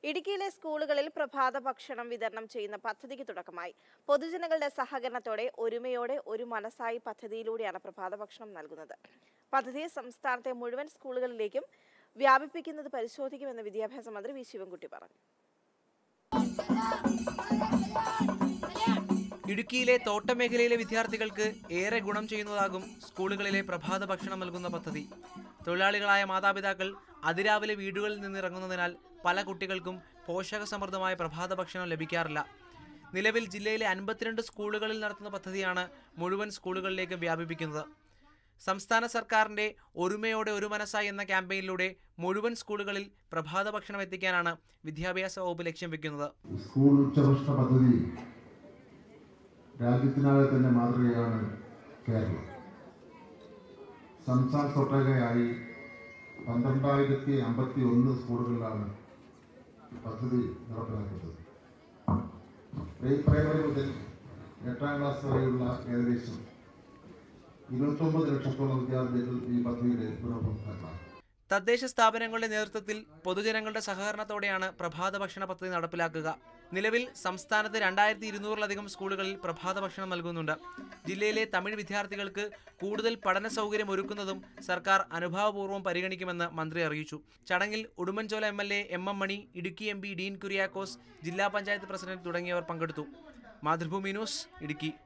ഇടുക്കിയിലെ സ്കൂളുകളിൽ പ്രഭാത ഭക്ഷണം വിതരണം ചെയ്യുന്ന പദ്ധതിക്ക് തുടക്കമായി പൊതുജനങ്ങളുടെ സഹകരണത്തോടെ ഒരുമയോടെ ഒരു മനസ്സായി പദ്ധതിയിലൂടെയാണ് പ്രഭാത ഭക്ഷണം നൽകുന്നത് പദ്ധതി സംസ്ഥാനത്തെ മുഴുവൻ സ്കൂളുകളിലേക്കും വ്യാപിപ്പിക്കുന്നത് പരിശോധിക്കുമെന്ന് വിദ്യാഭ്യാസ മന്ത്രി വി ശിവൻകുട്ടി പറഞ്ഞു ഇടുക്കിയിലെ തോട്ടമേഖലയിലെ വിദ്യാർത്ഥികൾക്ക് ഏറെ ഗുണം ചെയ്യുന്നതാകും സ്കൂളുകളിലെ പ്രഭാത ഭക്ഷണം നൽകുന്ന പദ്ധതി തൊഴിലാളികളായ മാതാപിതാക്കൾ അതിരാവിലെ വീടുകളിൽ നിന്നിറങ്ങുന്നതിനാൽ പല കുട്ടികൾക്കും പോഷകസമൃദ്ധമായ പ്രഭാത ഭക്ഷണം ലഭിക്കാറില്ല നിലവിൽ ജില്ലയിലെ അൻപത്തിരണ്ട് സ്കൂളുകളിൽ നടത്തുന്ന പദ്ധതിയാണ് മുഴുവൻ സ്കൂളുകളിലേക്കും വ്യാപിപ്പിക്കുന്നത് സംസ്ഥാന സർക്കാരിന്റെ ഒരുമയോടെ ഒരു മനസ്സായി എന്ന ക്യാമ്പയിനിലൂടെ മുഴുവൻ സ്കൂളുകളിൽ പ്രഭാത ഭക്ഷണം എത്തിക്കാനാണ് വിദ്യാഭ്യാസ വകുപ്പ് ലക്ഷ്യം വെക്കുന്നത് സ്കൂൾ ഉച്ചഭക്ഷണ പദ്ധതി രാജ്യത്തിനാകെ തന്നെ മാതൃകയാണ് കേരളം സംസ്ഥാനത്തൊട്ടാകെയായി പന്ത്രണ്ടായിരത്തി അമ്പത്തി ഒന്ന് സ്കൂളുകളിലാണ് ഈ പദ്ധതി നടപ്പിലാക്കുന്നത് പ്രീ പ്രൈമറി മുതൽ എട്ടാം ക്ലാസ് വരെയുള്ള ഏകദേശം ഇരുപത്തൊമ്പത് ലക്ഷത്തോളം വിദ്യാർത്ഥികൾ ഈ പദ്ധതിയുടെ ഗുണഭോക്താക്കളാണ് തദ്ദേശ സ്ഥാപനങ്ങളുടെ നേതൃത്വത്തിൽ പൊതുജനങ്ങളുടെ സഹകരണത്തോടെയാണ് പ്രഭാത ഭക്ഷണ പദ്ധതി നടപ്പിലാക്കുക നിലവിൽ സംസ്ഥാനത്ത് രണ്ടായിരത്തി ഇരുന്നൂറിലധികം സ്കൂളുകളിൽ പ്രഭാത ഭക്ഷണം നൽകുന്നുണ്ട് ജില്ലയിലെ തമിഴ് വിദ്യാർത്ഥികൾക്ക് കൂടുതൽ പഠന സൗകര്യം ഒരുക്കുന്നതും സർക്കാർ അനുഭാവപൂർവ്വം പരിഗണിക്കുമെന്ന് മന്ത്രി അറിയിച്ചു ചടങ്ങിൽ Udumbanchola M L A M M Mani Idukki M P Dean Kuriakose ജില്ലാ പഞ്ചായത്ത് പ്രസിഡന്റ് തുടങ്ങിയവർ പങ്കെടുത്തു മാതൃഭൂമി ന്യൂസ് ഇടുക്കി